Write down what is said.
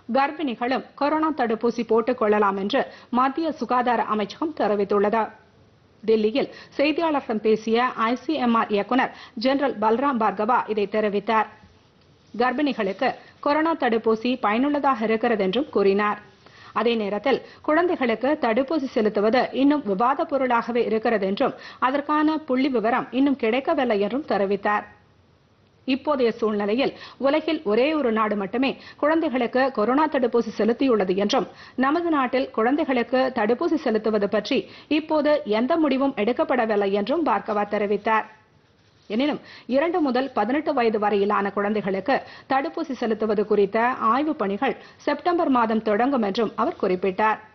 கர்ப்பிணிகளும் corona தடுப்பூசி போட்டுக் கொள்ளலாம் என்று மத்திய சுகாதார அமைச்சகம் தெரிவித்துள்ளது டெல்லியில் செய்தியாளர்களிடம் பேசிய ஐசிஎம்ஆர் இயக்குநர் ஜெனரல் பல்ராம் பார்கவா இதை தெரிவித்தார் கர்ப்பிணிகளுக்கு கொரோனா தடுப்பூசி பயனுள்ளதாக இருக்கிறது என்றும் கூறினார் அதே நேரத்தில் குழந்தைகளுக்கு தடுப்பூசி செலுத்துவது இன்னும் விவாத பொருளாகவே இருக்கிறது என்றும் அதற்கான புள்ளி விவரம் இன்னும் கிடைக்கவில்லை என்றும் தெரிவித்தார் இப்போதைய சூழ்நிலையில் உலகில் ஒரே ஒரு நாடு மட்டுமே குழந்தைகளுக்கு கொரோனா தடுப்பூசி செலுத்தியுள்ளது என்றும் நமது நாட்டில் குழந்தைகளுக்கு தடுப்பூசி செலுத்துவது பற்றி இப்போது எந்த முடிவும் எடுக்கப்படவில்லை என்றும் பார்கவா தெரிவித்தார் எனினும் இரண்டு முதல் பதினெட்டு வயது வரையிலான குழந்தைகளுக்கு தடுப்பூசி செலுத்துவது குறித்த ஆய்வுப் பணிகள் செப்டம்பர் மாதம் தொடங்கும் என்றும் அவர் குறிப்பிட்டார்